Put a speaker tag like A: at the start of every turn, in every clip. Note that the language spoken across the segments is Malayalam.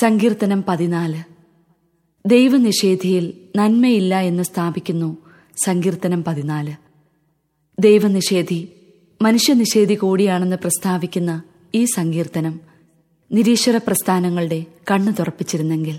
A: സങ്കീർത്തനം പതിനാല് ദൈവനിഷേധിയിൽ നന്മയില്ല എന്ന് സ്ഥാപിക്കുന്നു സങ്കീർത്തനം പതിനാല് ദൈവനിഷേധി മനുഷ്യനിഷേധി കൂടിയാണെന്ന് പ്രസ്താവിക്കുന്ന ഈ സങ്കീർത്തനം നിരീശ്വര പ്രസ്ഥാനങ്ങളുടെ കണ്ണു തുറപ്പിച്ചിരുന്നെങ്കിൽ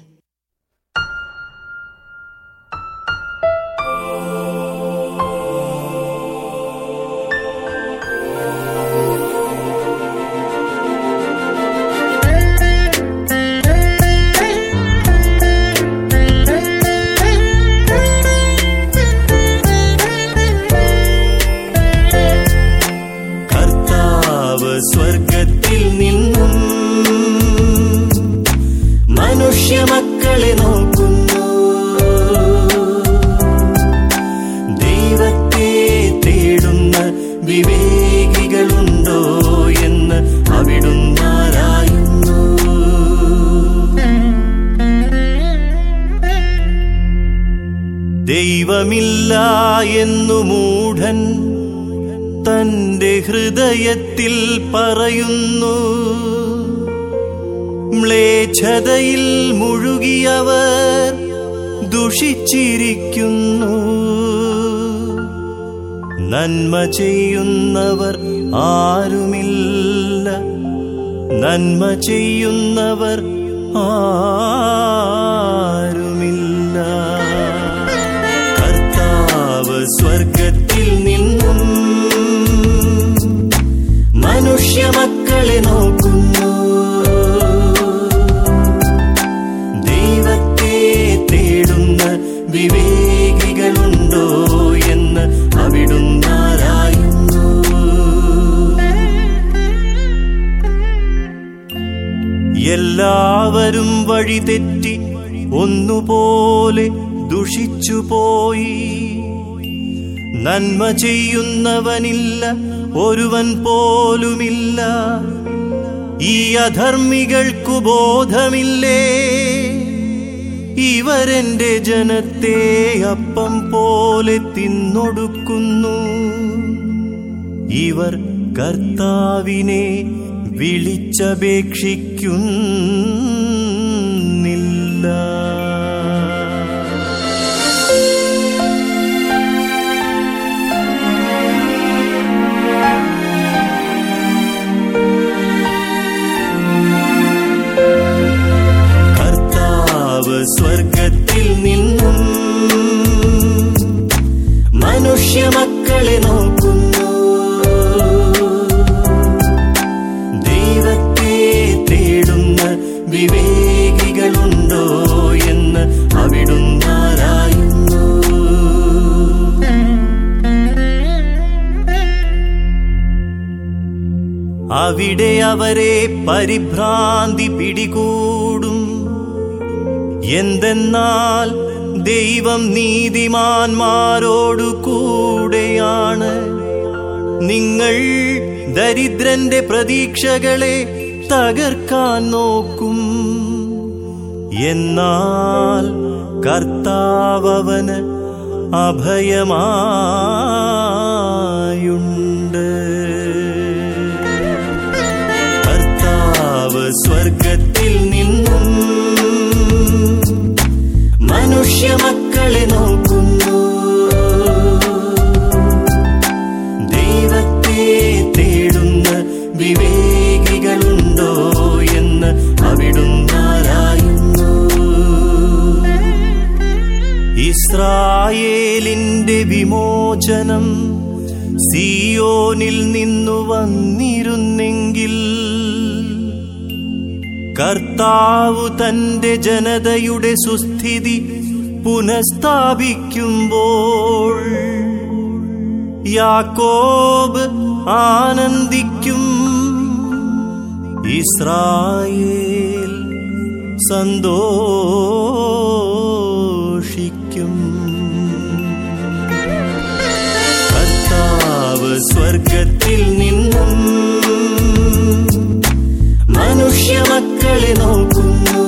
B: കർത്താവ് സ്വർഗത്തിൽ നിന്നും മനുഷ്യമക്കളെ നോക്കുന്നു ദൈവത്തെ തേടുന്ന വിവേകികളുണ്ടോ എന്ന് അവിടുന്ന് ആരായുന്നു ദൈവമില്ല എന്നു മൂഢൻ തന്റെ ഹൃദയത്തിൽ പറയുന്നു മ്ലേച്ഛതയിൽ മുഴുകിയവർ ദുഷിച്ചിരിക്കുന്നു നന്മ ചെയ്യുന്നവർ ആരുമില്ല നന്മ ചെയ്യുന്നവർ ആരുമില്ല കർത്താവ് സ്വർഗത്തിൽ നിന്നും മനുഷ്യമക്കളെ നോക്കുന്നു ദൈവത്തെ തേടുന്ന വിവേകികളുണ്ടോ എന്ന് അവിടുന്ന് ആരായുന്നു എല്ലാവരും വഴിതെറ്റി ഒന്നുപോലെ ദുഷിച്ചുപോയി നന്മ ചെയ്യുന്നവനില്ല ഒരുവൻ പോലുമില്ല ഈ അധർമ്മികൾക്കു ബോധമില്ലേ ഇവരെന്റെ ജനത്തെ അപ്പം പോലെ തിന്നൊടുക്കുന്നു ഇവർ കർത്താവിനെ വിളിച്ചപേക്ഷിക്കുന്നില്ല കർത്താവ് സ്വർഗത്തിൽ നിന്നും മനുഷ്യമക്കളെ നോക്കുന്നു ദൈവത്തെ തേടുന്ന വിവേകികളുണ്ടോ എന്ന് അവിടുന്ന് ആരായുന്നു അവിടെ അവരെ പരിഭ്രാന്തി പിടികൂടും എന്തെന്നാൽ ദൈവം നീതിമാന്മാരോടു കൂടെയാണ് നിങ്ങൾ ദരിദ്രന്റെ പ്രതീക്ഷകളെ തകർക്കാൻ നോക്കും എന്നാൽ കർത്താവവന് അഭയമായുണ്ട് കർത്താവ് സ്വർഗത്തിൽ നിന്നും മനുഷ്യമക്കളെ നോക്കുന്നു ദൈവത്തെ തേടുന്ന വിവേകികളുണ്ടോ എന്ന് അവിടുന്ന് ആരായുന്നു ഇസ്രായേലിന്റെ വിമോചനം സിയോനിൽ നിന്നു വന്നിരുന്നെങ്കിൽ കർത്താവ് തന്റെ ജനതയുടെ സുസ്ഥിതി പുനഃസ്ഥാപിക്കുമ്പോൾ യാക്കോബ് ആനന്ദിക്കും ഇസ്രായേൽ സന്തോഷിക്കും കർത്താവ് സ്വർഗത്തിൽ നിന്നും മനുഷ്യമക്കളെ നോക്കുന്നു